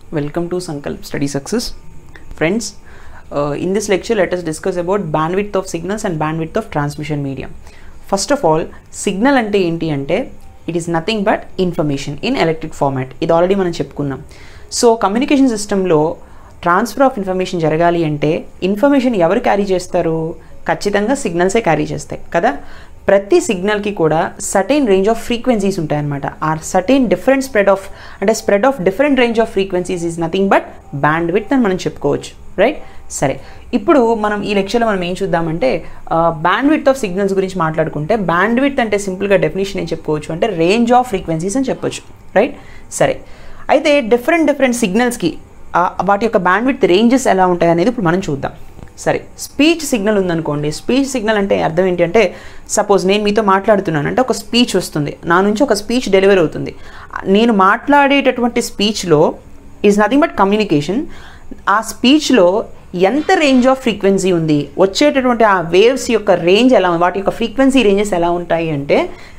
Welcome to Sankalp Study Success. Friends, uh, in this lecture, let us discuss about bandwidth of signals and bandwidth of transmission medium. First of all signal అంటే ఏంటి అంటే it is nothing but information in electric format ఇది already మనం చెప్పుకున్నాం so communication సిస్టంలో transfer of information జరగాలి అంటే information ఎవరు క్యారీ చేస్తారు ఖచ్చితంగా సిగ్నల్సే క్యారీ చేస్తాయి కదా ప్రతి సిగ్నల్కి కూడా సర్టైన్ రేంజ్ ఆఫ్ ఫ్రీక్వెన్సీస్ ఉంటాయన్నమాట ఆ సర్టైన్ డిఫరెంట్ స్ప్రెడ్ ఆఫ్ అంటే spread of different range of frequencies is nothing but bandwidth అని మనం చెప్పుకోవచ్చు రైట్ సరే ఇప్పుడు మనం ఈ లెక్చర్లో మనం ఏం చూద్దామంటే బ్యాండ్ విత్ ఆఫ్ సిగ్నల్స్ గురించి మాట్లాడుకుంటే బ్యాండ్ విత్ అంటే సింపుల్గా డెఫినేషన్ ఏం చెప్పుకోవచ్చు అంటే రేంజ్ ఆఫ్ ఫ్రీక్వెన్సీస్ అని చెప్పొచ్చు రైట్ సరే అయితే డిఫరెంట్ డిఫరెంట్ సిగ్నల్స్కి వాటి యొక్క బ్యాండ్ విత్ రేంజెస్ ఎలా ఉంటాయి అనేది ఇప్పుడు మనం చూద్దాం సరే స్పీచ్ సిగ్నల్ ఉందనుకోండి స్పీచ్ సిగ్నల్ అంటే అర్థం ఏంటి అంటే సపోజ్ నేను మీతో మాట్లాడుతున్నాను అంటే ఒక స్పీచ్ వస్తుంది నా నుంచి ఒక స్పీచ్ డెలివరీ అవుతుంది నేను మాట్లాడేటటువంటి స్పీచ్లో ఈజ్ నథింగ్ బట్ కమ్యూనికేషన్ ఆ స్పీచ్లో ఎంత రేంజ్ ఆఫ్ ఫ్రీక్వెన్సీ ఉంది వచ్చేటటువంటి ఆ వేవ్స్ యొక్క రేంజ్ ఎలా వాటి యొక్క ఫ్రీక్వెన్సీ రేంజెస్ ఎలా ఉంటాయి అంటే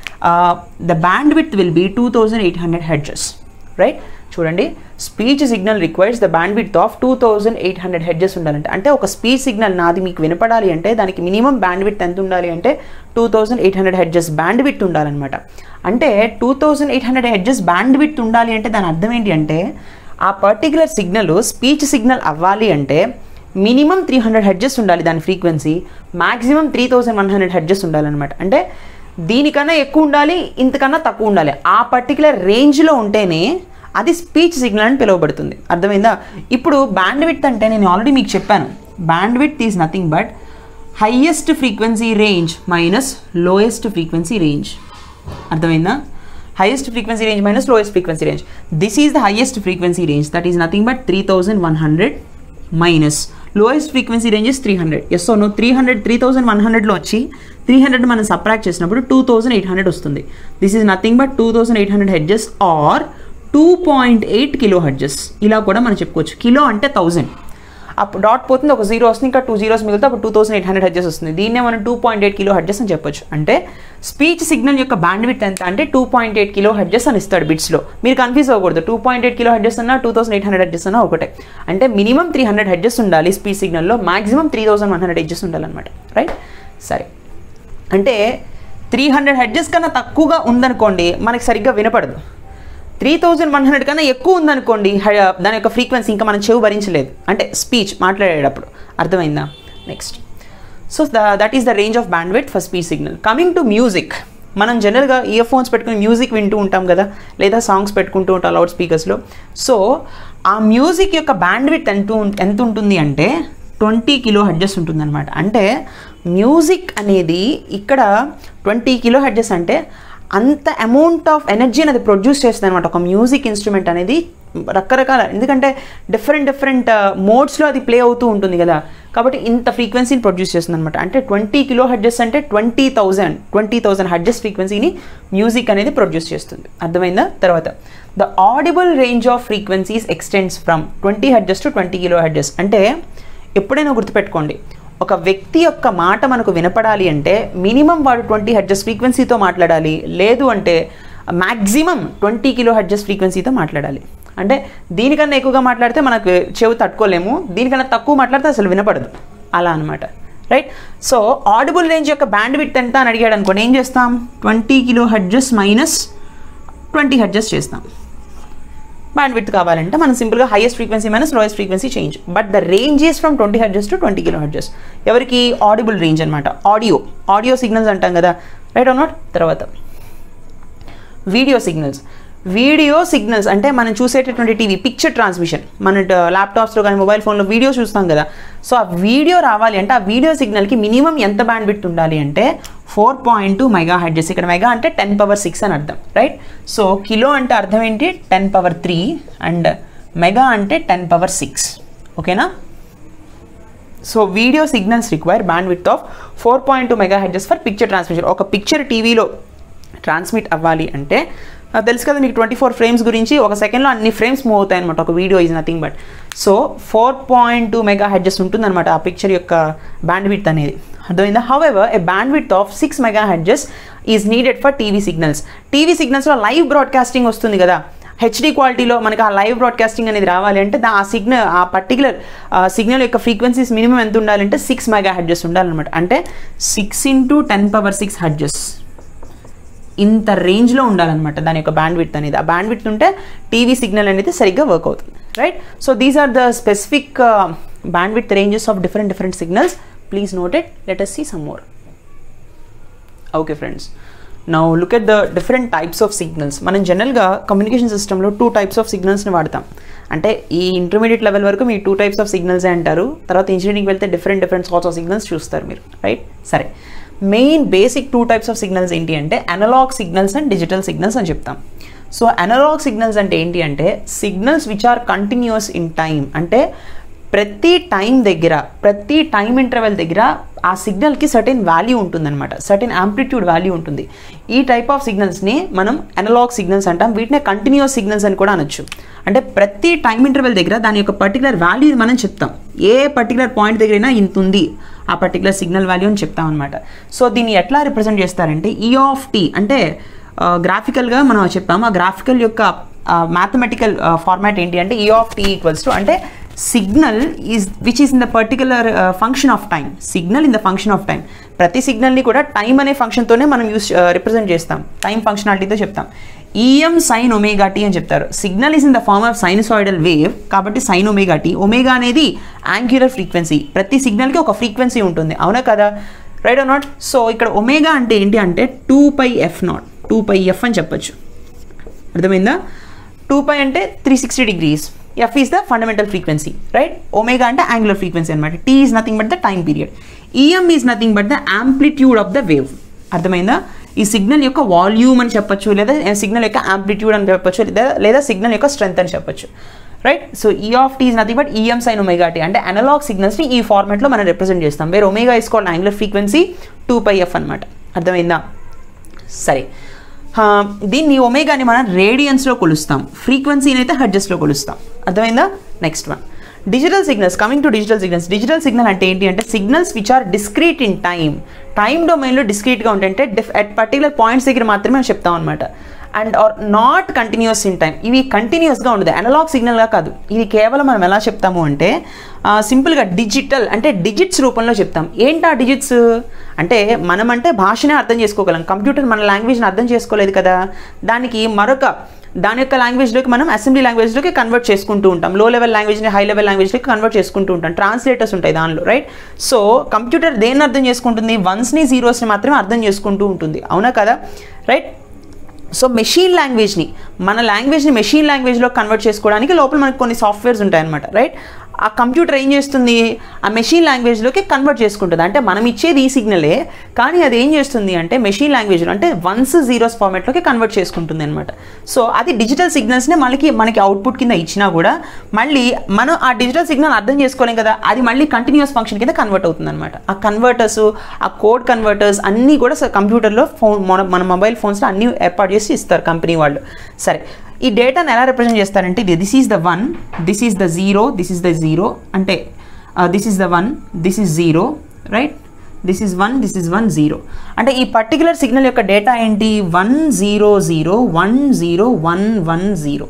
the bandwidth will be two thousand eight hundred hertz right చూడండి speech signal requires the bandwidth of two thousand eight hundred hertz ఉండాలంటే అంటే ఒక స్పీచ్ సిగ్నల్ నాది మీకు వినపడాలి అంటే దానికి మినిమం బ్యాండ్ విత్ ఎంత ఉండాలి అంటే two thousand eight hundred hertz bandwidth ఉండాలన్నమాట అంటే two thousand eight hundred hertz bandwidth ఉండాలి అంటే దాని అర్థం ఏంటి అంటే ఆ పర్టికులర్ సిగ్నల్ స్పీచ్ సిగ్నల్ అవ్వాలి అంటే మినిమం త్రీ హండ్రెడ్ హెడ్జెస్ ఉండాలి దాని frequency maximum three thousand one hundred hertz ఉండాలన్నమాట అంటే దీనికన్నా ఎక్కువ ఉండాలి ఇంతకన్నా తక్కువ ఉండాలి ఆ పర్టికులర్ రేంజ్లో ఉంటేనే అది స్పీచ్ సిగ్నల్ అని పిలువబడుతుంది అర్థమైందా ఇప్పుడు బ్యాండ్ విత్ అంటే నేను ఆల్రెడీ మీకు చెప్పాను bandwidth is nothing but highest frequency range minus lowest frequency range అర్థమైందా highest frequency range minus lowest frequency range. This is the highest frequency range that is nothing but 3100 minus lowest frequency range is 300. Yes or no? 300 3100లో వచ్చి 300 మనం subtract చేసినప్పుడు 2800 వస్తుంది this is nothing but 2800 hertz or two point eight kilo hertz ఇలా కూడా మనం చెప్పుకోవచ్చు kilo అంటే థౌజండ్ అప్పుడు డాట్ పోతుంది ఒక జీరో వస్తుంది ఇంకా టూ జీరోస్ మిగిలితే అప్పుడు two thousand eight hundred hertz వస్తుంది దీన్నే మనం two point eight kilo hertz అని చెప్పొచ్చు అంటే స్పీచ్ సిగ్నల్ యొక్క బ్యాండ్ విత్ ఎంత అంటే two point eight kilo hertz అని ఇస్తాడు బిట్స్లో మీరు కన్ఫ్యూజ్ అవ్వకూడదు two point eight kilo hertz అన్నా two thousand eight hundred hertz అన్నా ఒకటే అంటే మినిమం త్రీ హండ్రెడ్ హెడ్జెస్ ఉండాలి స్పీచ్ సిగ్నల్లో maximum three thousand one hundred hertz ఉండాలన్నమాట రైట్ సరే అంటే త్రీ హండ్రెడ్ హెడ్జెస్ కన్నా తక్కువగా ఉందనుకోండి మనకి సరిగ్గా వినపడదు త్రీ థౌజండ్ వన్ హండ్రెడ్ కన్నా ఎక్కువ ఉందనుకోండి దాని యొక్క ఫ్రీక్వెన్సీ ఇంకా మనం చెవు భరించలేదు అంటే స్పీచ్ మాట్లాడేటప్పుడు అర్థమైందా next so that is the range of bandwidth for speech signal coming to music మనం జనరల్గా ఇయర్ ఫోన్స్ పెట్టుకుని మ్యూజిక్ వింటూ ఉంటాం కదా లేదా సాంగ్స్ పెట్టుకుంటూ ఉంటాం లౌడ్ స్పీకర్స్లో సో ఆ మ్యూజిక్ యొక్క బ్యాండ్ విత్ ఎంత ఎంత ఉంటుంది అంటే ట్వంటీ కిలో హెడ్జెస్ ఉంటుందన్నమాట అంటే మ్యూజిక్ అనేది ఇక్కడ ట్వంటీ కిలో హెడ్జెస్ అంటే అంత అమౌంట్ ఆఫ్ ఎనర్జీని అది ప్రొడ్యూస్ చేస్తుంది అనమాట ఒక మ్యూజిక్ ఇన్స్ట్రుమెంట్ అనేది రకరకాల ఎందుకంటే డిఫరెంట్ డిఫరెంట్ మోడ్స్లో అది ప్లే అవుతూ ఉంటుంది కదా కాబట్టి ఇంత ఫ్రీక్వెన్సీని ప్రొడ్యూస్ చేస్తుంది అనమాట అంటే ట్వంటీ కిలో హెడ్జెస్ అంటే twenty thousand twenty thousand hertz ఫ్రీక్వెన్సీని మ్యూజిక్ అనేది ప్రొడ్యూస్ చేస్తుంది అర్థమైందా తర్వాత the audible range of frequencies extends from twenty hertz to twenty kilo hertz అంటే ఎప్పుడైనా గుర్తుపెట్టుకోండి ఒక వ్యక్తి యొక్క మాట మనకు వినపడాలి అంటే మినిమం వాడు ట్వంటీ హెడ్జెస్ ఫ్రీక్వెన్సీతో మాట్లాడాలి లేదు అంటే మ్యాక్సిమం ట్వంటీ కిలో హెడ్జెస్ ఫ్రీక్వెన్సీతో మాట్లాడాలి అంటే దీనికన్నా ఎక్కువగా మాట్లాడితే మనకు చెవి తట్టుకోలేము దీనికన్నా తక్కువ మాట్లాడితే అసలు వినపడదు అలా అనమాట రైట్ సో ఆడిబుల్ రేంజ్ యొక్క బ్యాండ్ విత్ ఎంత అని అడిగాడు అనుకోండి ఏం చేస్తాం twenty kilo hertz minus twenty hertz చేస్తాం బ్యాండ్ విత్ కావాలంటే మనం సింపుల్గా highest frequency minus lowest frequency change but the range is from twenty hertz to twenty kilo hertz ఎవరికి ఆడిబుల్ రేంజ్ అనమాట ఆడియో ఆడియో సిగ్నల్స్ అంటాం కదా రైట్ ఆర్ నాట్ తర్వాత video signals video signals అంటే మనం చూసేటటువంటి టీవీ పిక్చర్ ట్రాన్స్మిషన్ మన ల్యాప్టాప్స్లో కానీ మొబైల్ ఫోన్లో వీడియో చూస్తాం కదా సో ఆ వీడియో రావాలి అంటే ఆ వీడియో సిగ్నల్కి మినిమం ఎంత బ్యాండ్ విత్ ఉండాలి అంటే four point two mega hertz ఇక్కడ మెగా అంటే టెన్ పవర్ సిక్స్ అని అర్థం రైట్ సో కిలో అంటే అర్థం ఏంటి ten power three and mega అంటే టెన్ పవర్ సిక్స్ ఓకేనా so video signals require bandwidth of four point two mega hertz for picture transmission ఒక పిక్చర్ టీవీలో ట్రాన్స్మిట్ అవ్వాలి అంటే తెలుసు కదా మీకు ట్వంటీ ఫోర్ ఫ్రేమ్స్ గురించి ఒక సెకండ్లో అన్ని ఫ్రేమ్స్ మూవ్ అవుతాయి అనమాట ఒక video is nothing but so four point two mega hertz ఉంటుందన్నమాట ఆ పిక్చర్ యొక్క బ్యాండ్ విత్ అనేది అర్థమైందా however a bandwidth of six mega hertz is needed for TV signals TV సిగ్నల్స్లో లైవ్ బ్రాడ్కాస్టింగ్ వస్తుంది కదా హెచ్డి క్వాలిటీలో మనకి ఆ లైవ్ బ్రాడ్కాస్టింగ్ అనేది రావాలి అంటే దా- ఆ సిగ్నల్ ఆ పర్టికులర్ సిగ్నల్ యొక్క ఫ్రీక్వెన్సీస్ మినిమం ఎంత ఉండాలంటే సిక్స్ మెగా హెడ్జెస్ ఉండాలన్నమాట అంటే six into ten power six hertz ఇంత రేంజ్లో ఉండాలన్నమాట దాని యొక్క బ్యాండ్ విత్ అనేది ఆ బ్యాండ్ విత్ ఉంటే టీవీ సిగ్నల్ అనేది సరిగ్గా వర్క్ అవుతుంది right so these are the specific bandwidth ranges of different different signals please note it let us see some more okay friends now look at the different types of signals మనం జనరల్గా communication సిస్టంలో two types of సిగ్నల్స్ని వాడతాం అంటే ఈ intermediate level వరకు మీ two types of signals అంటారు తర్వాత ఇంజనీరింగ్ వెళ్తే different different sorts of signals చూస్తారు మీరు రైట్ సరే main basic two types of signals ఏంటి అంటే analog signals and digital signals అని చెప్తాం సో అనలాగ్ సిగ్నల్స్ అంటే ఏంటి అంటే signals which are continuous in time అంటే ప్రతి టైం దగ్గర ప్రతి టైం ఇంటర్వెల్ దగ్గర ఆ సిగ్నల్కి సర్టెన్ వాల్యూ ఉంటుందన్నమాట సర్టెన్ యాంప్లిట్యూడ్ వాల్యూ ఉంటుంది ఈ టైప్ ఆఫ్ సిగ్నల్స్ని మనం అనలాగ్ సిగ్నల్స్ అంటాం వీటినే కంటిన్యూస్ సిగ్నల్స్ అని కూడా అనొచ్చు అంటే ప్రతి టైం ఇంటర్వెల్ దగ్గర దాని యొక్క పర్టికులర్ వాల్యూ మనం చెప్తాం ఏ పర్టికులర్ పాయింట్ దగ్గరైనా ఇంత ఉంది ఆ పర్టికులర్ సిగ్నల్ వాల్యూ అని చెప్తాం అనమాట సో దీన్ని ఎట్లా రిప్రజెంట్ చేస్తారంటే ఈ ఆఫ్ టీ అంటే గ్రాఫికల్గా మనం చెప్పాం ఆ గ్రాఫికల్ యొక్క మ్యాథమెటికల్ ఫార్మాట్ ఏంటి అంటే e of t equals to అంటే signal is which is in the particular function of time signal in the function of time ప్రతి సిగ్నల్ని కూడా టైం అనే ఫంక్షన్తోనే మనం యూస్ రిప్రజెంట్ చేస్తాం టైం ఫంక్షనాలిటీతో చెప్తాం ఈఎం సైన్ ఒమేగా టీ అని చెప్తారు signal is in the form of sinusoidal wave కాబట్టి సైన్ ఒమేగా టీ ఒమేగా అనేది యాంక్యులర్ ఫ్రీక్వెన్సీ ప్రతి సిగ్నల్కి ఒక ఫ్రీక్వెన్సీ ఉంటుంది అవునా కదా రైట్ ఆర్ నాట్ సో ఇక్కడ ఒమేగా అంటే ఏంటి అంటే two pi f naught two pi f అని చెప్పొచ్చు అర్థమైందా టూ పై అంటే three sixty degrees f is the fundamental frequency right omega అంటే యాంగులర్ ఫ్రీక్వెన్సీ అనమాట t is nothing but the time period e m is nothing but the amplitude of the wave అర్థమైందా ఈ signal యొక్క volume అని చెప్పొచ్చు లేదా signal యొక్క amplitude అని చెప్పొచ్చు లేదా లేదా సిగ్నల్ యొక్క స్ట్రెంత్ అని చెప్పొచ్చు right so e of t is nothing but e m sine omega t అంటే అనలాగ్ సిగ్నల్స్ని ఈ ఫార్మాట్లో మనం రిప్రజెంట్ చేస్తాం వేరే omega is called angular frequency two pi f అనమాట అర్థమైందా సరే ఆ, దీన్ని ఒమేగాని మనం రేడియన్స్లో కొలుస్తాం ఫ్రీక్వెన్సీని అయితే హెడ్జెస్లో కొలుస్తాం అర్థమైందా next one digital signals coming to digital signals digital signal అంటే ఏంటి అంటే signals which are discrete in time time డొమైన్లో డిస్క్రీట్గా ఉంటాయంటే డిఫ్ అట్ పర్టికులర్ పాయింట్స్ దగ్గర మాత్రమే మనం చెప్తాం అనమాట and are not continuous in time ఇవి కంటిన్యూస్గా ఉండదు అనలాగ్ సిగ్నల్గా కాదు ఇది కేవలం మనం ఎలా చెప్తాము అంటే సింపుల్గా డిజిటల్ అంటే డిజిట్స్ రూపంలో చెప్తాం ఏంటా డిజిట్స్ అంటే మనం అంటే భాషనే అర్థం చేసుకోగలం కంప్యూటర్ మన లాంగ్వేజ్ని అర్థం చేసుకోలేదు కదా దానికి మరొక దాని యొక్క లాంగ్వేజ్లోకి మనం అసెంబ్లీ లాంగ్వేజ్లోకి కన్వర్ట్ చేసుకుంటూ ఉంటాం లో లెవెల్ లాంగ్వేజ్ని హై లెవెల్ లాంగ్వేజ్లోకి కన్వర్ట్ చేసుకుంటూ ఉంటాం ట్రాన్స్లేటర్స్ ఉంటాయి దానిలో రైట్ సో కంప్యూటర్ దేన్ని అర్థం చేసుకుంటుంది వన్స్ని జీరోస్ని మాత్రమే అర్థం చేసుకుంటూ ఉంటుంది అవునా కదా రైట్ సో మెషిన్ లాంగ్వేజ్ని మన లాంగ్వేజ్ని మెషిన్ లాంగ్వేజ్లో కన్వర్ట్ చేసుకోవడానికి లోపల మనకు కొన్ని సాఫ్ట్వేర్స్ ఉంటాయన్నమాట రైట్ ఆ కంప్యూటర్ ఏం చేస్తుంది ఆ మెషిన్ లాంగ్వేజ్లోకి కన్వర్ట్ చేసుకుంటుంది అంటే మనం ఇచ్చేది ఈ సిగ్నలే కానీ అది ఏం చేస్తుంది అంటే మెషిన్ లాంగ్వేజ్లో అంటే వన్స్ జీరోస్ ఫార్మాట్లోకి కన్వర్ట్ చేసుకుంటుంది అనమాట సో అది డిజిటల్ సిగ్నల్స్నే మనకి మనకి అవుట్పుట్ కింద ఇచ్చినా కూడా మళ్ళీ మనం ఆ డిజిటల్ సిగ్నల్ అర్థం చేసుకోలేం కదా అది మళ్ళీ కంటిన్యూస్ ఫంక్షన్ కింద కన్వర్ట్ అవుతుంది అనమాట ఆ కన్వర్టర్స్ ఆ కోడ్ కన్వర్టర్స్ అన్నీ కూడా కంప్యూటర్లో ఫోన్ మన మన మొబైల్ ఫోన్స్లో అన్నీ ఏర్పాటు చేసి ఇస్తారు కంపెనీ వాళ్ళు సరే ఈ డేటాను ఎలా రిప్రజెంట్ చేస్తారంటే ఇది this is the one this is the zero this is the zero అంటే this is the one this is zero right this is one this is one zero అంటే ఈ పర్టికులర్ సిగ్నల్ యొక్క డేటా ఏంటి one zero zero one zero one one zero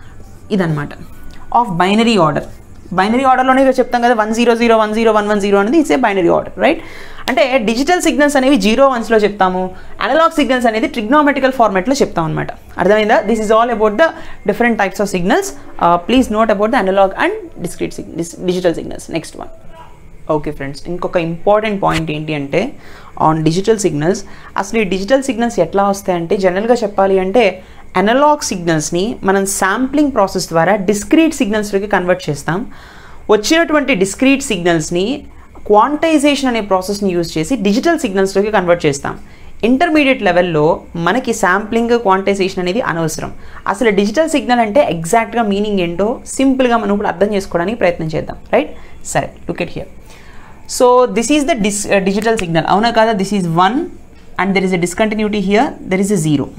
ఇదనమాట of binary order binary ఆర్డర్లోనే ఇక చెప్తాం కదా one zero zero one zero one one zero అనేది it's a binary order right అంటే డిజిటల్ సిగ్నల్స్ అనేవి జీరో వన్స్లో చెప్తాము అనలాగ్ సిగ్నల్స్ అనేది ట్రిగ్నోమెటికల్ ఫార్మాట్లో చెప్తాం అనమాట అర్థమైందా this is all about the different types of signals please note about the analog and discrete signals digital signals next one okay friends ఇంకొక ఇంపార్టెంట్ పాయింట్ ఏంటి అంటే ఆన్ డిజిటల్ సిగ్నల్స్ అసలు ఈ డిజిటల్ సిగ్నల్స్ ఎట్లా వస్తాయంటే జనరల్గా చెప్పాలి అంటే అనలాగ్ సిగ్నల్స్ని మనం శాంప్లింగ్ ప్రాసెస్ ద్వారా డిస్క్రీట్ సిగ్నల్స్లోకి కన్వర్ట్ చేస్తాం వచ్చినటువంటి డిస్క్రీట్ సిగ్నల్స్ని క్వాంటైజేషన్ అనే ప్రాసెస్ని యూజ్ చేసి డిజిటల్ సిగ్నల్స్లోకి కన్వర్ట్ చేస్తాం ఇంటర్మీడియట్ లెవెల్లో మనకి శాంప్లింగ్ క్వాంటైజేషన్ అనేది అనవసరం అసలు డిజిటల్ సిగ్నల్ అంటే ఎగ్జాక్ట్గా మీనింగ్ ఏంటో సింపుల్గా మనం ఇప్పుడు అర్థం చేసుకోవడానికి ప్రయత్నం చేద్దాం రైట్ సరే look at here so this is the dis digital signal అవునా కదా this is one and there is a discontinuity here there is a zero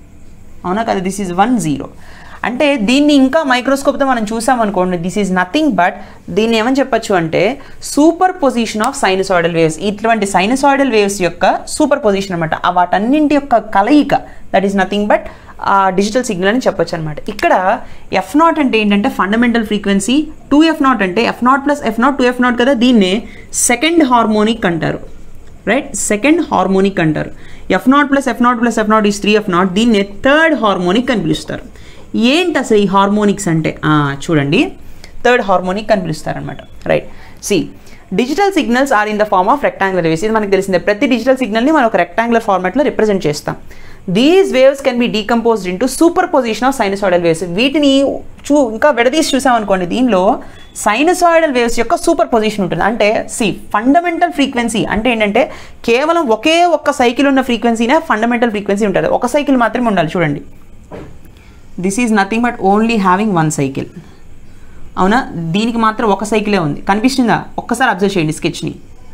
అవునా కదా దిస్ ఈజ్ వన్ జీరో అంటే దీన్ని ఇంకా మైక్రోస్కోప్తో మనం చూసామనుకోండి దిస్ ఈజ్ నథింగ్ బట్ దీన్ని ఏమని చెప్పొచ్చు అంటే superposition of sinusoidal waves ఇటువంటి సైనసాయిడల్ వేవ్స్ యొక్క సూపర్ పొజిషన్ అనమాట ఆ వాటన్నింటి యొక్క కలయిక that is nothing but digital signal అని చెప్పొచ్చు అనమాట ఇక్కడ ఎఫ్ నాట్ అంటే ఏంటంటే fundamental frequency two f naught అంటే F naught plus F naught two f naught కదా దీన్నే సెకండ్ హార్మోనిక్ అంటారు రైట్ సెకండ్ హార్మోనిక్ అంటారు f naught plus F naught plus F naught is three f naught దీన్నే third harmonic అని పిలుస్తారు ఏంటి అసలు ఈ హార్మోనిక్స్ అంటే ఆ, చూడండి థర్డ్ హార్మోనిక్ అని పిలుస్తారనమాట right see digital signals are in the form of rectangular waves ఇది మనకు తెలిసిందే ప్రతి డిజిటల్ సిగ్నల్ని మనం ఒక రెక్టాంగులర్ ఫార్మాట్లో రిప్రజెంట్ చేస్తాం these waves can be decomposed into superposition of sinusoidal waves వీటిని చూ ఇంకా విడదీసి చూసామనుకోండి దీనిలో సైనసాయిడల్ వేవ్స్ యొక్క సూపర్ పొజిషన్ ఉంటుంది అంటే సి ఫండమెంటల్ ఫ్రీక్వెన్సీ అంటే ఏంటంటే కేవలం ఒకే ఒక్క సైకిల్ ఉన్న ఫ్రీక్వెన్సీనే ఫండమెంటల్ ఫ్రీక్వెన్సీ ఉంటుంది ఒక సైకిల్ మాత్రమే ఉండాలి చూడండి this is nothing but only having one cycle అవునా దీనికి మాత్రం ఒక సైకిలే ఉంది కనిపిస్తుందా ఒక్కసారి అబ్జర్వ్ చేయండి స్కెచ్ని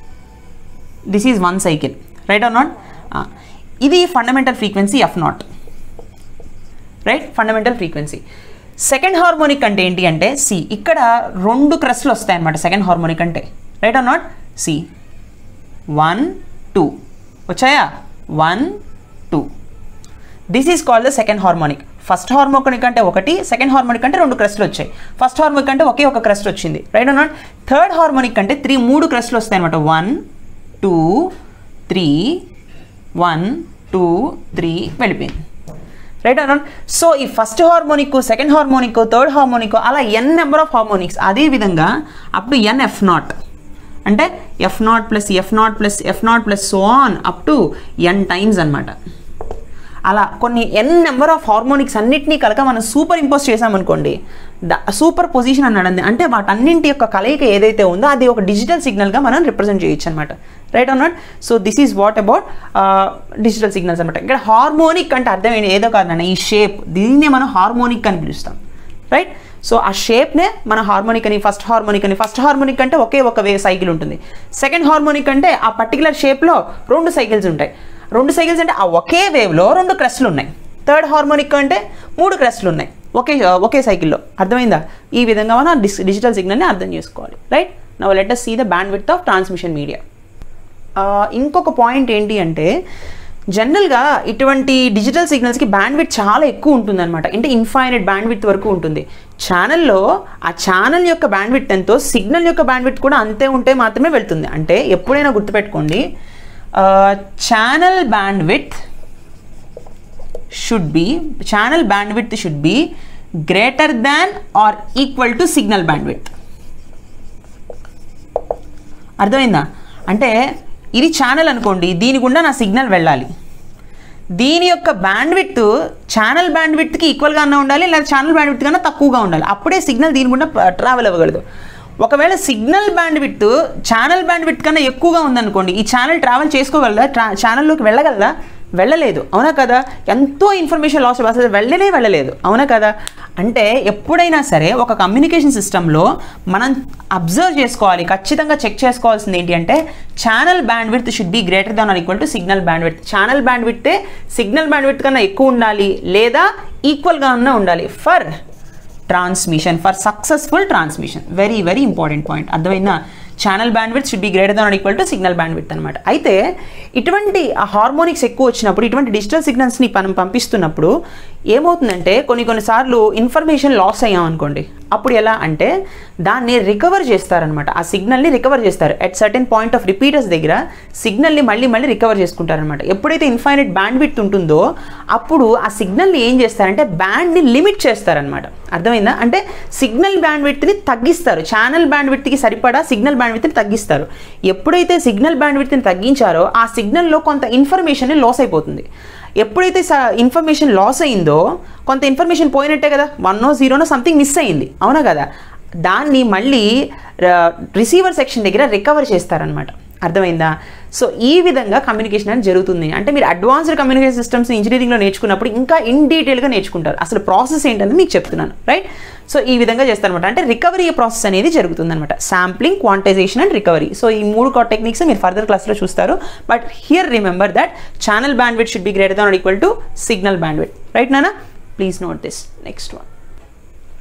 this is one cycle right or not ఇది fundamental frequency F naught right fundamental frequency second harmonic అంటే ఏంటి అంటే సి ఇక్కడ రెండు క్రస్ట్లు వస్తాయి అనమాట సెకండ్ హార్మోనిక్ అంటే right or not see one two వచ్చాయా one two this is called the second harmonic first harmonic అంటే ఒకటి సెకండ్ హార్మోనిక్ అంటే రెండు క్రస్ట్లు వచ్చాయి ఫస్ట్ హార్మోనిక్ అంటే ఒకే ఒక క్రస్ట్ వచ్చింది రైట్ నాట్ థర్డ్ హార్మోనిక్ అంటే త్రీ మూడు క్రస్ట్లు వస్తాయి అనమాట one two three one two three వెళ్ళిపోయింది రైట్ అన్న సో ఈ first harmonic second harmonic third harmonic అలా ఎన్ నెంబర్ ఆఫ్ హార్మోనిక్స్ అదే విధంగా up to N F naught అంటే F naught plus F naught plus F naught plus so on up to N times అనమాట అలా కొన్ని ఎన్ number of harmonics అన్నిటినీ కనుక మనం సూపర్ ఇంపోజ్ చేసామనుకోండి ద సూపర్ పొజిషన్ అన్నాడు అంటే వాటన్నింటి యొక్క కలయిక ఏదైతే ఉందో అది ఒక డిజిటల్ సిగ్నల్గా మనం రిప్రజెంట్ చేయొచ్చు అనమాట right or not so this is what about digital signals అనమాట ఇక్కడ హార్మోనిక్ అంటే అర్థం ఏంటి ఏదో కాదన్న ఈ షేప్ దీన్నే మనం హార్మోనిక్ అని పిలుస్తాం రైట్ సో ఆ షేప్నే మన హార్మోనిక్ అని ఫస్ట్ హార్మోనిక్ అని ఫస్ట్ హార్మోనిక్ అంటే ఒకే ఒక వే సైకిల్ ఉంటుంది సెకండ్ హార్మోనిక్ అంటే ఆ పర్టికులర్ షేప్లో రెండు సైకిల్స్ ఉంటాయి రెండు సైకిల్స్ అంటే ఆ ఒకే వేవ్లో రెండు క్రస్ట్లు ఉన్నాయి థర్డ్ హార్మోనిక్ అంటే మూడు క్రస్ట్లు ఉన్నాయి ఒకే ఒకే సైకిల్లో అర్థమైందా ఈ విధంగా మనం డిస్ డిజిటల్ సిగ్నల్ని అర్థం చేసుకోవాలి right now let us see the bandwidth of transmission media ఇంకొక పాయింట్ ఏంటి అంటే జనరల్గా ఇటువంటి డిజిటల్ సిగ్నల్స్కి బ్యాండ్ విత్ చాలా ఎక్కువ ఉంటుందన్నమాట అంటే ఇన్ఫైనైట్ బ్యాండ్ విత్ వరకు ఉంటుంది ఛానల్లో ఆ ఛానల్ యొక్క బ్యాండ్ విత్ ఎంతో సిగ్నల్ యొక్క బ్యాండ్ విత్ కూడా అంతే ఉంటే మాత్రమే వెళ్తుంది అంటే ఎప్పుడైనా గుర్తుపెట్టుకోండి channel bandwidth should be channel bandwidth should be greater than or equal to signal bandwidth అర్థమైందా అంటే ఇది ఛానల్ అనుకోండి దీని గుండా నా సిగ్నల్ వెళ్ళాలి దీని యొక్క బ్యాండ్ విత్ ఛానల్ బ్యాండ్ విత్కి ఈక్వల్గా అన్న ఉండాలి లేదా ఛానల్ బ్యాండ్ విత్ కన్నా తక్కువగా ఉండాలి అప్పుడే సిగ్నల్ దీని గుండా ట్రావెల్ అవ్వగలదు ఒకవేళ signal bandwidth channel bandwidth కన్నా ఎక్కువగా ఉందనుకోండి ఈ ఛానల్ ట్రావెల్ చేసుకోగలదా ట్రా ఛానల్లోకి వెళ్ళగలదా వెళ్ళలేదు అవునా కదా ఎంతో ఇన్ఫర్మేషన్ లాస్ అసలు వెళ్ళనే వెళ్ళలేదు అవునా కదా అంటే ఎప్పుడైనా సరే ఒక కమ్యూనికేషన్ సిస్టంలో మనం అబ్జర్వ్ చేసుకోవాలి ఖచ్చితంగా చెక్ చేసుకోవాల్సింది ఏంటి అంటే channel bandwidth should be greater than or equal to signal bandwidth channel bandwidth signal bandwidth కన్నా ఎక్కువ ఉండాలి లేదా ఈక్వల్గా ఉన్న ఉండాలి for transmission for successful transmission very very important point అర్థమైందా channel bandwidth should be greater than equal to signal bandwidth అనమాట అయితే ఇటువంటి హార్మోనిక్స్ ఎక్కువ వచ్చినప్పుడు ఇటువంటి డిజిటల్ సిగ్నల్స్ని మనం పంపిస్తున్నప్పుడు ఏమవుతుందంటే కొన్ని కొన్నిసార్లు ఇన్ఫర్మేషన్ లాస్ అయ్యాం అనుకోండి అప్పుడు ఎలా అంటే దాన్ని రికవర్ చేస్తారనమాట ఆ సిగ్నల్ని రికవర్ చేస్తారు at certain point of repeaters దగ్గర సిగ్నల్ని మళ్ళీ మళ్ళీ రికవర్ చేసుకుంటారనమాట ఎప్పుడైతే ఇన్ఫైనైట్ బ్యాండ్ విత్ ఉంటుందో అప్పుడు ఆ సిగ్నల్ని ఏం చేస్తారంటే బ్యాండ్ని లిమిట్ చేస్తారనమాట అర్థమైందా అంటే సిగ్నల్ బ్యాండ్ విత్ని తగ్గిస్తారు ఛానల్ బ్యాండ్ విత్కి సరిపడా సిగ్నల్ బ్యాండ్ విత్ని తగ్గిస్తారు ఎప్పుడైతే సిగ్నల్ బ్యాండ్ విత్ని తగ్గించారో ఆ సిగ్నల్లో కొంత ఇన్ఫర్మేషన్ లాస్ అయిపోతుంది ఎప్పుడైతే ఇన్ఫర్మేషన్ లాస్ అయిందో కొంత ఇన్ఫర్మేషన్ పోయినట్టే కదా వన్నో జీరోనో సంథింగ్ మిస్ అయింది అవునా కదా దాన్ని మళ్ళీ రిసీవర్ సెక్షన్ దగ్గర రికవర్ చేస్తారనమాట అర్థమైందా సో ఈ విధంగా కమ్యూనికేషన్ అనేది జరుగుతుంది అంటే మీరు అడ్వాన్స్డ్ కమ్యూనికేషన్ సిస్టమ్స్ ఇంజనీరింగ్లో నేర్చుకున్నప్పుడు ఇంకా ఇన్ డీటెయిల్గా నేర్చుకుంటారు అసలు ప్రాసెస్ ఏంటనేది మీకు చెప్తున్నాను రైట్ సో ఈ విధంగా చేస్తారనమాట అంటే రికవరీ ప్రాసెస్ అనేది జరుగుతుందన్నమాట sampling quantization and recovery so ఈ మూడు టెక్నిక్స్ మీరు ఫర్దర్ క్లాస్లో చూస్తారు but here remember that channel bandwidth should be greater than equal to signal bandwidth right నానా please note this next one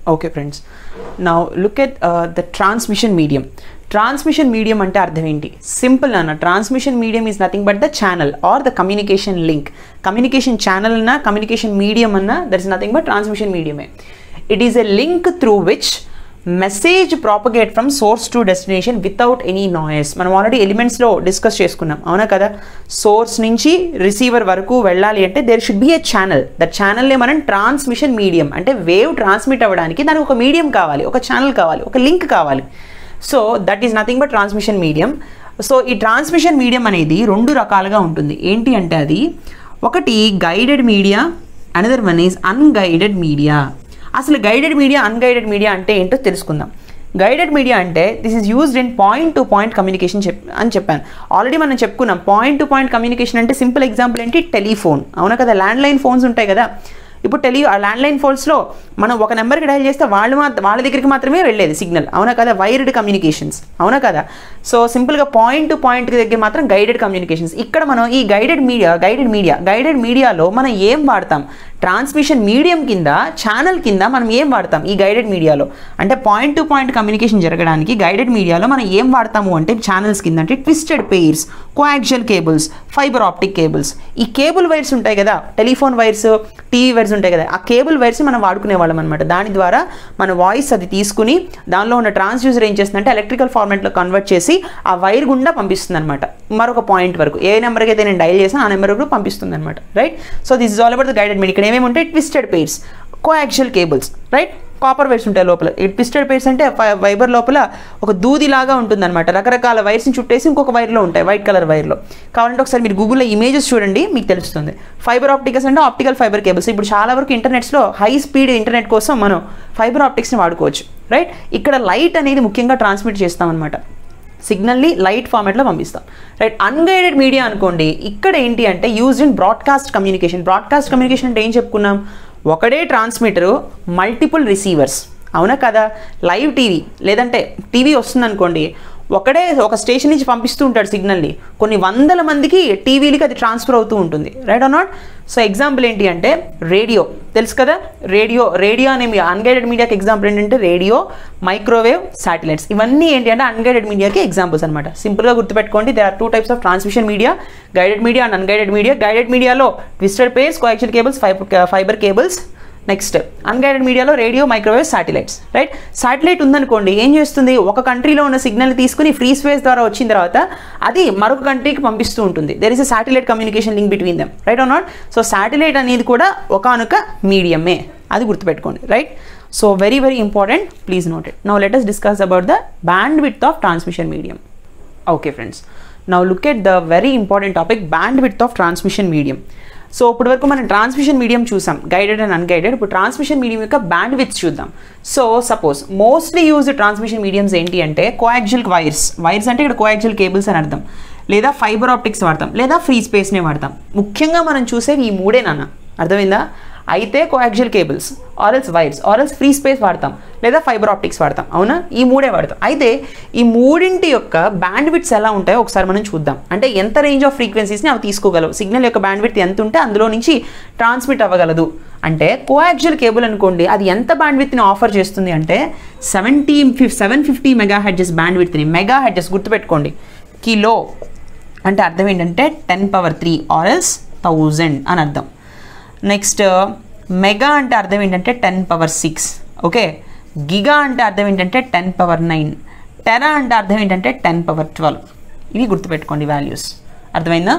okay friends now look at the transmission medium transmission medium అంటే అర్థం ఏంటి simple అన్న transmission medium is nothing but the channel or the communication link communication channel అన్నా communication medium అన్నా that is nothing but transmission మీడియమే it is a link through which message propagate from source to destination without any noise మనం already ఎలిమెంట్స్లో discuss చేసుకున్నాం అవునా కదా source నుంచి receiver వరకు వెళ్ళాలి అంటే there should be a channel that ఛానల్నే మనం ట్రాన్స్మిషన్ మీడియం అంటే వేవ్ ట్రాన్స్మిట్ అవ్వడానికి దానికి ఒక మీడియం కావాలి ఒక ఛానల్ కావాలి ఒక లింక్ కావాలి so that is nothing but transmission medium so ఈ ట్రాన్స్మిషన్ మీడియం అనేది రెండు రకాలుగా ఉంటుంది ఏంటి అంటే అది ఒకటి guided media another one is unguided media అసలు గైడెడ్ మీడియా అన్గైడెడ్ మీడియా అంటే ఏంటో తెలుసుకుందాం గైడెడ్ మీడియా అంటే this is used in point to point communication చెప్ అని చెప్పాను ఆల్రెడీ మనం చెప్పుకున్నాం పాయింట్ టు పాయింట్ కమ్యూనికేషన్ అంటే సింపుల్ ఎగ్జాంపుల్ ఏంటి టెలిఫోన్ అవునా కదా ల్యాండ్ లైన్ ఫోన్స్ ఉంటాయి కదా ఇప్పుడు టెలి ఆ ల్యాండ్లైన్ ఫోన్స్లో మనం ఒక నెంబర్కి డయల్ చేస్తే వాళ్ళు మా వాళ్ళ దగ్గరికి మాత్రమే వెళ్ళేది సిగ్నల్ అవునా కదా వైర్డ్ కమ్యూనికేషన్స్ అవునా కదా సో సింపుల్గా పాయింట్ టు పాయింట్ దగ్గర మాత్రం గైడెడ్ కమ్యూనికేషన్స్ ఇక్కడ మనం ఈ guided media guided media guided మీడియాలో మనం ఏం వాడతాం ట్రాన్స్మిషన్ మీడియం కింద ఛానల్ కింద మనం ఏం వాడతాం ఈ గైడెడ్ మీడియాలో అంటే పాయింట్ టు పాయింట్ కమ్యూనికేషన్ జరగడానికి గైడెడ్ మీడియాలో మనం ఏం వాడతాము అంటే ఛానల్స్ కింద అంటే twisted pairs coaxial cables fibre optic cables ఈ కేబుల్ వైర్స్ ఉంటాయి కదా టెలిఫోన్ వైర్స్ టీవీ వైర్స్ ఉంటాయి కదా ఆ కేబుల్ వైర్స్ మనం వాడుకునే వాళ్ళం అనమాట దాని ద్వారా మన వాయిస్ అది తీసుకుని దానిలో ఉన్న ట్రాన్స్డ్యూసర్ ఏం చేస్తుందంటే ఎలక్ట్రికల్ ఫార్మాట్లో కన్వర్ట్ చేసి ఆ వైర్ గుండా పంపిస్తుంది అనమాట మరొక పాయింట్ వరకు ఏ నెంబర్కి అయితే నేను డైల్ చేసాను ఆ నెంబర్ వరకు పంపిస్తుంది అనమాట right so this is all about the guided media ఇక్కడ ఏమేమి ఉంటాయి twisted pairs coaxial cables right copper wires ఉంటాయి లోపల ఈ ట్విస్టెడ్ వైర్స్ అంటే వైబర్ లోపల ఒక దూదిలాగా ఉంటుంది అనమాట రకరకాల వైర్స్ని చుట్టేసి ఇంకొక వైర్లో ఉంటాయి వైట్ కలర్ వైర్లో కావాలంటే ఒకసారి మీరు గూగుల్లో ఇమేజెస్ చూడండి మీకు తెలుస్తుంది ఫైబర్ ఆప్టికల్స్ అంటే ఆప్టికల్ ఫైబర్ కేబుల్స్ ఇప్పుడు చాలా వరకు ఇంటర్నెట్స్లో హై స్పీడ్ ఇంటర్నెట్ కోసం మనం ఫైబర్ ఆప్టిక్స్ని వాడుకోవచ్చు రైట్ ఇక్కడ లైట్ అనేది ముఖ్యంగా ట్రాన్స్మిట్ చేస్తామన్నమాట సిగ్నల్ని లైట్ ఫార్మాట్లో పంపిస్తాం రైట్ అన్గైడెడ్ మీడియా అనుకోండి ఇక్కడ ఏంటి అంటే use in broadcast communication broadcast communication అంటే ఏం చెప్పుకున్నాం ఒకడే ట్రాన్స్మిటరు మల్టిపుల్ రిసీవర్స్ అవునా కదా లైవ్ టీవీ లేదంటే టీవీ వస్తుంది అనుకోండి ఒకడే ఒక స్టేషన్ నుంచి పంపిస్తూ ఉంటాడు సిగ్నల్ని కొన్ని వందల మందికి టీవీలకి అది ట్రాన్స్ఫర్ అవుతూ ఉంటుంది right or not so example ఏంటి అంటే రేడియో తెలుసు కదా రేడియో రేడియో అనే అన్గైడెడ్ మీడియాకి ఎగ్జాంపుల్ ఏంటంటే రేడియో మైక్రోవేవ్ శాటిలైట్స్ ఇవన్నీ ఏంటి అంటే అన్గైడెడ్ మీడియాకి ఎగ్జాంపుల్స్ అనమాట సింపుల్గా గుర్తుపెట్టుకోండి they are two types of transmission media guided media and unguided media guided మీడియాలో twisted pairs coaxial cables fibre fibre cables next unguided మీడియాలో radio microwave satellites right satellite ఉందనుకోండి ఏం చేస్తుంది ఒక కంట్రీలో ఉన్న సిగ్నల్ తీసుకుని ఫ్రీ స్పేస్ ద్వారా వచ్చిన తర్వాత అది మరొక కంట్రీకి పంపిస్తూ ఉంటుంది there is a satellite communication link between them right or not so satellite అనేది కూడా ఒకనొక మీడియమే అది గుర్తుపెట్టుకోండి right so very very important please note it now let us discuss about the bandwidth of transmission medium okay friends now look at the very important topic bandwidth of transmission medium so ఇప్పటి వరకు మనం transmission medium చూసాం guided and unguided ఇప్పుడు transmission medium యొక్క bandwidth చూద్దాం so suppose mostly used transmission mediums ఏంటి అంటే కోయాక్జిల్ wires wires అంటే ఇక్కడ కోయాక్జిల్ కేబుల్స్ అని అర్థం లేదా ఫైబర్ ఆప్టిక్స్ వాడతాం లేదా ఫ్రీ స్పేస్నే వాడతాం ముఖ్యంగా మనం చూసేవి ఈ మూడే నాన్న అర్థమైందా అయితే coaxial cables or else wires or else free space వాడతాం లేదా ఫైబర్ ఆప్టిక్స్ వాడతాం అవునా ఈ మూడే వాడతాం అయితే ఈ మూడింటి యొక్క బ్యాండ్ విడ్స్ ఎలా ఉంటాయో ఒకసారి మనం చూద్దాం అంటే ఎంత రేంజ్ ఆఫ్ ఫ్రీక్వెన్సీస్ని అవి తీసుకోగలవు సిగ్నల్ యొక్క బ్యాండ్ విడ్త్ ఎంత ఉంటే అందులో నుంచి ట్రాన్స్మిట్ అవ్వగలదు అంటే కోయాక్జిల్ కేబుల్ అనుకోండి అది ఎంత బ్యాండ్ విత్ని ఆఫర్ చేస్తుంది అంటే సెవెంటీ ఫిఫ్ సెవెన్ ఫిఫ్టీ మెగా హెడ్జెస్ బ్యాండ్ విత్ని మెగా హెడ్జెస్ గుర్తుపెట్టుకోండి కిలో అంటే అర్థం ఏంటంటే ten power three or else thousand అని అర్థం నెక్స్ట్ మెగా అంటే అర్థం ఏంటంటే ten power six okay giga అంటే అర్థం ఏంటంటే టెన్ పవర్ నైన్ టెరా అంటే అర్థం ఏంటంటే టెన్ పవర్ ట్వెల్వ్ ఇవి గుర్తుపెట్టుకోండి వాల్యూస్ అర్థమైందా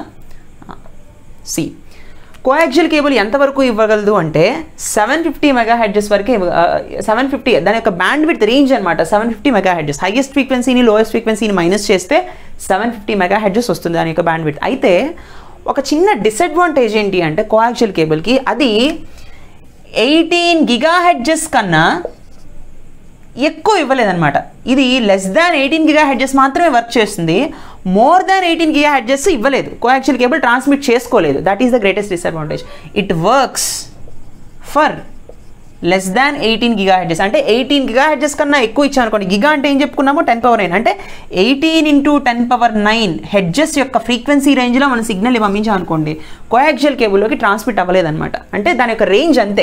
సి కోయాక్సియల్ కేబుల్ ఎంతవరకు ఇవ్వగలదు అంటే సెవెన్ ఫిఫ్టీ మెగా హెడ్జెస్ వరకే సెవెన్ ఫిఫ్టీ దాని యొక్క బ్యాండ్ విత్ రేంజ్ అనమాట seven fifty megahertz highest ఫ్రీక్వెన్సీని లోయెస్ట్ ఫ్రీక్వెన్సీని మైనస్ చేస్తే సెవెన్ ఫిఫ్టీ మెగా హెడ్జెస్ వస్తుంది దాని యొక్క బ్యాండ్ విత్ అయితే ఒక చిన్న డిసడ్వాంటేజ్ ఏంటి అంటే కోయాక్సియల్ కేబుల్కి అది ఎయిటీన్ గిగా హెడ్జెస్ కన్నా ఎక్కువ ఇవ్వలేదన్నమాట ఇది less than eighteen gigahertz మాత్రమే వర్క్ చేస్తుంది more than eighteen gigahertz ఇవ్వలేదు కోయాక్సియల్ కేబుల్ ట్రాన్స్మిట్ చేసుకోలేదు that is the greatest disadvantage it works for less than eighteen gigahertz అంటే ఎయిటీన్ గిగా హెడ్జెస్ కన్నా ఎక్కువ ఇచ్చాను అనుకోండి గిగా అంటే ఏం చెప్పుకున్నాము టెన్ పవర్ నైన్ అంటే eighteen into ten power nine hertz యొక్క ఫ్రీక్వెన్సీ రేంజ్లో మనం సిగ్నల్ పంపించాం అనుకోండి కోయాక్సియల్ కేబుల్లోకి ట్రాన్స్మిట్ అవ్వలేదన్నమాట అంటే దాని యొక్క రేంజ్ అంతే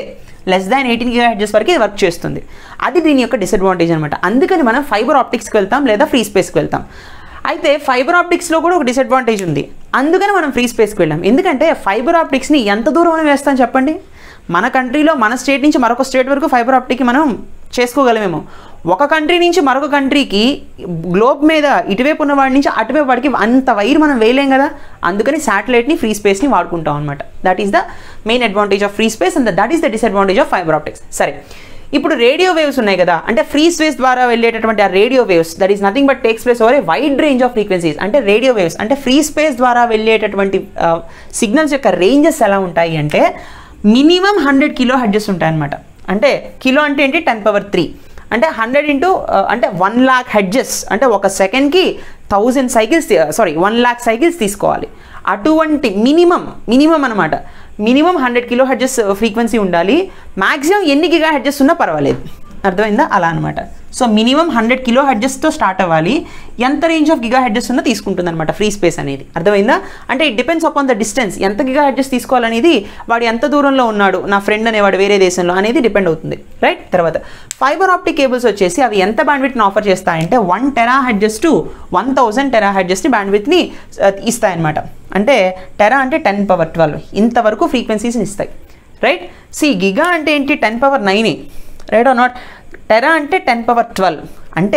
less than eighteen gigahertz వరకు ఇది వర్క్ చేస్తుంది అది దీని యొక్క డిసడ్వాంటేజ్ అనమాట అందుకని మనం ఫైబర్ ఆప్టిక్స్కి వెళ్తాం లేదా ఫ్రీ స్పేస్కి వెళ్తాం అయితే ఫైబర్ ఆప్టిక్స్లో కూడా ఒక డిసడ్వాంటేజ్ ఉంది అందుకని మనం ఫ్రీ స్పేస్కి వెళ్ళాం ఎందుకంటే ఫైబర్ ఆప్టిక్స్ని ఎంత దూరం అని వేస్తాం చెప్పండి మన కంట్రీలో మన స్టేట్ నుంచి మరొక స్టేట్ వరకు ఫైబర్ ఆప్టిక్కి మనం చేసుకోగలమేమో ఒక కంట్రీ నుంచి మరొక కంట్రీకి గ్లోబ్ మీద ఇటువైపు ఉన్న వాడి నుంచి అటువైపు వాడికి అంత వైర్ మనం వేయలేం కదా అందుకని శాటిలైట్ని ఫ్రీ స్పేస్ని వాడుకుంటాం అనమాట that is the main advantage of free space and that is the disadvantage of fibre optics సరే ఇప్పుడు రేడియో వేవ్స్ ఉన్నాయి కదా అంటే ఫ్రీ స్పేస్ ద్వారా వెళ్ళేటటువంటి ఆ radio waves that is nothing but takes place over a wide range of frequencies అంటే radio waves అంటే ఫ్రీ స్పేస్ ద్వారా వెళ్ళేటటువంటి సిగ్నల్స్ యొక్క రేంజెస్ ఎలా ఉంటాయి అంటే మినిమం హండ్రెడ్ కిలో హెడ్జెస్ ఉంటాయన్నమాట అంటే కిలో అంటే ఏంటి టెన్ పవర్ త్రీ అంటే హండ్రెడ్ ఇంటూ అంటే వన్ లాక్ హెడ్జెస్ అంటే ఒక సెకండ్కి thousand cycles sorry one lakh cycles తీసుకోవాలి అటువంటి మినిమం మినిమం అనమాట minimum hundred kilohertz frequency ఉండాలి మ్యాక్సిమం ఎన్ని గిగా హెడ్జెస్ ఉన్నా పర్వాలేదు అర్థమైందా అలా అనమాట సో మినిమం హండ్రెడ్ కిలో హెడ్జెస్తో స్టార్ట్ అవ్వాలి ఎంత రేంజ్ ఆఫ్ గిగా హెడ్జెస్ ఉన్నా తీసుకుంటుంది అనమాట ఫ్రీ స్పేస్ అనేది అర్థమైందా అంటే it depends upon the distance ఎంత గిగా హెడ్జెస్ తీసుకోవాలనేది వాడు ఎంత దూరంలో ఉన్నాడు నా ఫ్రెండ్ అనేవాడు వేరే దేశంలో అనేది డిపెండ్ అవుతుంది రైట్ తర్వాత ఫైబర్ ఆప్టిక్ కేబుల్స్ వచ్చేసి అవి ఎంత బ్యాండ్విడ్ని ఆఫర్ చేస్తాయంటే one terahertz to one thousand టెరా హెడ్జెస్ని బ్యాండ్విడ్ని ఇస్తాయన్నమాట అంటే టెరా అంటే టెన్ పవర్ ట్వెల్వ్ ఇంతవరకు ఫ్రీక్వెన్సీస్ని ఇస్తాయి రైట్ సి గిగా అంటే ఏంటి ten power nine right or not tera అంటే టెన్ పవర్ ట్వెల్వ్ అంటే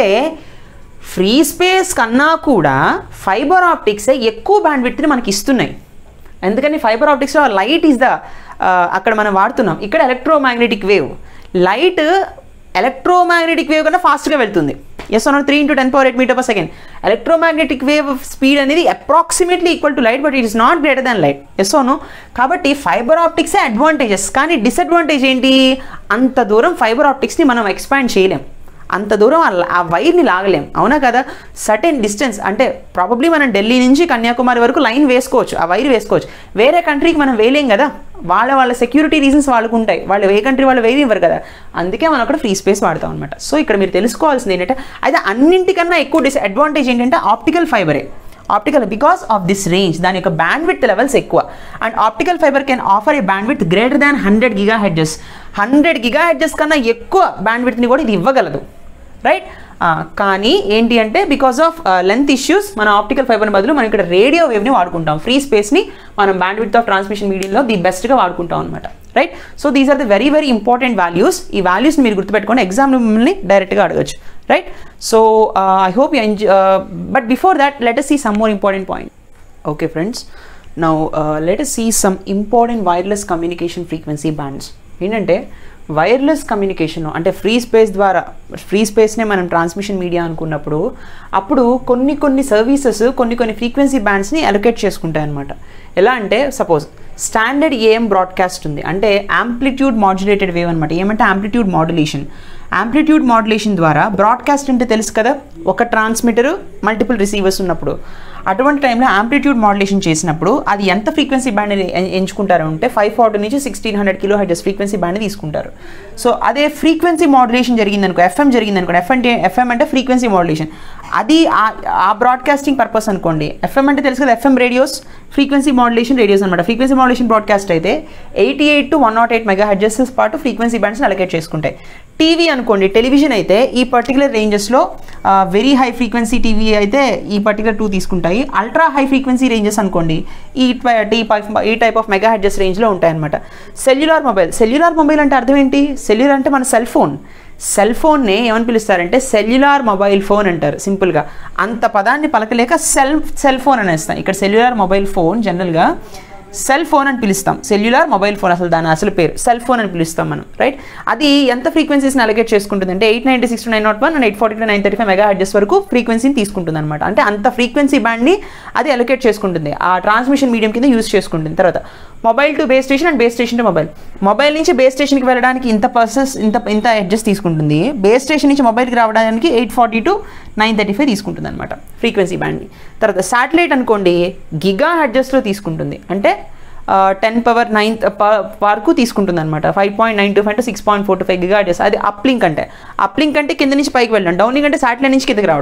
ఫ్రీ స్పేస్ కన్నా కూడా ఫైబర్ ఆప్టిక్సే ఎక్కువ బ్యాండ్విడ్త్ని మనకి ఇస్తున్నాయి ఎందుకని ఫైబర్ ఆప్టిక్స్లో లైట్ ఈజ్ ద అక్కడ మనం వాడుతున్నాం ఇక్కడ electromagnetic wave light electromagnetic wave కన్నా ఫాస్ట్గా వెళ్తుంది yes one three into ten power eight metre per second electromagnetic wave speed అనేది approximately equal to light but it is not greater than light yes own కాబట్టి fibre ఆప్టిక్సే advantages కానీ disadvantage ఏంటి అంత దూరం ఫైబర్ ఆప్టిక్స్ని మనం ఎక్స్పాండ్ చేయలేం అంత దూరం ఆ- ఆ వైర్ని లాగలేం అవునా కదా సర్టెన్ డిస్టెన్స్ అంటే ప్రాబబ్లీ మనం ఢిల్లీ నుంచి కన్యాకుమారి వరకు లైన్ వేసుకోవచ్చు ఆ వైర్ వేసుకోవచ్చు వేరే కంట్రీకి మనం వేయలేం కదా వాళ్ళ వాళ్ళ సెక్యూరిటీ రీజన్స్ వాళ్ళకు ఉంటాయి వాళ్ళు ఏ కంట్రీ వాళ్ళు వేయనివ్వరు ఇవ్వరు కదా అందుకే మనం అక్కడ ఫ్రీ స్పేస్ వాడతాం అనమాట సో ఇక్కడ మీరు తెలుసుకోవాల్సింది ఏంటంటే అయితే అన్నింటికన్నా ఎక్కువ డిస్ అడ్వాంటేజ్ ఏంటంటే ఆప్టికల్ ఫైబరే optical because of this range దాని యొక్క బ్యాండ్ విత్ లెవెల్స్ ఎక్కువ and optical fibre can offer a bandwidth greater than hundred gigahertz hundred gigahertz కన్నా ఎక్కువ బ్యాండ్ విత్ని కూడా ఇది ఇవ్వగలదు రైట్ కానీ ఏంటి అంటే బికాస్ ఆఫ్ లెంత్ ఇష్యూస్ మన ఆప్టికల్ ఫైబర్ బదులు మనం ఇక్కడ రేడియో వేవ్ని వాడుకుంటాం ఫ్రీ స్పేస్ని మనం బ్యాండ్ విత్ ఆఫ్ ట్రాన్స్మిషన్ మీడియంలో ది బెస్ట్గా వాడుకుంటాం అనమాట right so these are the very very important values ఈ వాల్యూస్ని మీరు గుర్తుపెట్టుకోండి ఎగ్జామ్లో మిమ్మల్ని డైరెక్ట్గా అడగచ్చు right so I hope you enjoy but before that let us see some more important point okay friends now uh, let us see some important wireless communication frequency bands ఏంటంటే wireless communication అంటే free space ద్వారా free స్పేస్నే మనం transmission media అనుకున్నప్పుడు అప్పుడు కొన్ని కొన్ని services కొన్ని కొన్ని ఫ్రీక్వెన్సీ బ్యాండ్స్ని అలొకేట్ చేసుకుంటాయి అనమాట ఎలా అంటే సపోజ్ స్టాండర్డ్ ఏఎం బ్రాడ్కాస్ట్ ఉంది అంటే యాంప్లిట్యూడ్ మాడ్యులేటెడ్ వేవ్ అనమాట ఏమంటే యాంప్లిట్యూడ్ మాడ్యులేషన్ యాంప్లిట్యూడ్ మాడ్యులేషన్ ద్వారా బ్రాడ్కాస్ట్ అంటే తెలుసు కదా ఒక ట్రాన్స్మిటర్ మల్టిపుల్ రిసీవర్స్ ఉన్నప్పుడు అటువంటి టైంలో యాంప్లిట్యూడ్ మాడ్యులేషన్ చేసినప్పుడు అది ఎంత ఫ్రీక్వెన్సీ బ్యాండ్ ఎంచుకుంటారు అంటే ఫైవ్ ఫార్టీ నుంచి sixteen hundred kilohertz frequency band తీసుకుంటారు సో అదే ఫ్రీక్వెన్సీ మాడ్యులేషన్ జరిగిందనుకో ఎఫ్ఎం జరిగిందనుకోండి ఎఫ్ అంటే ఎఫ్ఎం అంటే ఫ్రీక్వెన్సీ మాడ్యులేషన్ అది ఆ- ఆ బ్రాడ్కాస్టింగ్ పర్పస్ అనుకోండి ఎఫ్ఎం అంటే తెలుసు కదా FM radios frequency modulation radios అనమాట ఫ్రీక్వెన్సీ మాడ్యులేషన్ బ్రాడ్కాస్ట్ అయితే eighty eight to one naught eight megahertz పాటు ఫ్రీక్వెన్సీ బ్యాండ్స్ని అలకేట్ చేసుకుంటాయి టీవీ అనుకోండి టెలివిజన్ అయితే ఈ పర్టికులర్ రేంజెస్లో వెరీ హై ఫ్రీక్వెన్సీ టీవీ అయితే ఈ పర్టికులర్ టూ తీసుకుంటాయి అల్ట్రా హై ఫ్రీక్వెన్సీ రేంజెస్ అనుకోండి ఈ టై- ఈ పై- ఈ టైప్ ఆఫ్ మెగా హెడ్జెస్ రేంజ్లో ఉంటాయన్నమాట సెల్యులార్ మొబైల్ సెల్యులార్ మొబైల్ అంటే అర్థం ఏంటి సెల్యులార్ అంటే మన సెల్ ఫోన్ సెల్ ఫోన్నే ఏమని పిలుస్తారంటే సెల్యులార్ మొబైల్ ఫోన్ అంటారు సింపుల్గా అంత పదాన్ని పలకలేక సెల్ సెల్ ఫోన్ అనేస్తాం ఇక్కడ సెల్యులార్ మొబైల్ ఫోన్ జనరల్గా సెల్ ఫోన్ అని పిలుస్తాం సెల్యులార్ మొబైల్ ఫోన్ అసలు దాని అసలు పేరు సెల్ ఫోన్ అని పిలుస్తాం మనం రైట్ అది ఎంత ఫ్రీక్వెన్సీస్ని అలగేట్ చేసుకుంటుంది అంటే eight ninety six nine naught one and eight forty to nine thirty five megahertz వరకు ఫ్రీక్వెన్సీని తీసుకుంటుంది అనమాట అంటే అంత ఫ్రీక్వెన్సీ బ్యాండ్ని అది అలొకేట్ చేసుకుంటుంది ఆ ట్రాన్స్మిషన్ మీడియం కింద యూస్ చేసుకుంటుంది తర్వాత mobile to base station and base station to mobile mobile నుంచి బేస్ స్టేషన్కి వెళ్ళడానికి ఇంత పర్సెస్ ఇంత ఇంత హెడ్జెస్ తీసుకుంటుంది బేస్ స్టేషన్ నుంచి మొబైల్కి రావడానికి eight forty to nine thirty five తీసుకుంటుంది అనమాట ఫ్రీక్వెన్సీ బ్యాండ్ని తర్వాత శాటిలైట్ అనుకోండి గిగా హెడ్జెస్లో తీసుకుంటుంది అంటే టెన్ పవర్ నైన్ వరకు తీసుకుంటుంది అనమాట five point nine two five to six point four two five gigahertz అది అప్లింక్ అంటే అప్లింక్ అంటే కింద నుంచి పైకి వెళ్ళడం డౌన్లింక్ అంటే శాటిలైట్ నుంచి కిందకి రావడం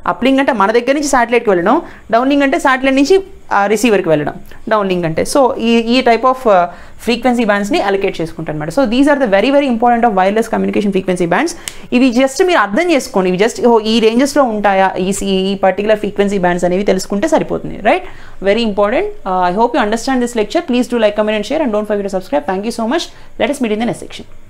అప్లింక్ అంటే మన దగ్గర నుంచి శాటిలైట్కి వెళ్ళడం డౌన్లింక్ అంటే శాటిలైట్ నుంచి రిసీవర్కి వెళ్ళడం డౌన్లింక్ అంటే సో ఈ ఈ టైప్ ఆఫ్ ఫ్రీక్వెన్సీ బ్యాండ్స్ని అలొకేట్ చేసుకుంటారు అనమాట so these are the very very important of wireless communication frequency bands ఇవి జస్ట్ మీరు అర్థం చేసుకోండి ఇవి జస్ట్ ఈ రేంజెస్లో ఉంటాయా ఈ ఈ పర్టికులర్ ఫ్రీక్వెన్సీ బ్యాండ్స్ అనేవి తెలుసుకుంటే సరిపోతుంది right very important I hope you understand this lecture please do like comment and share and don't forget to subscribe thank you so much let us meet in the next section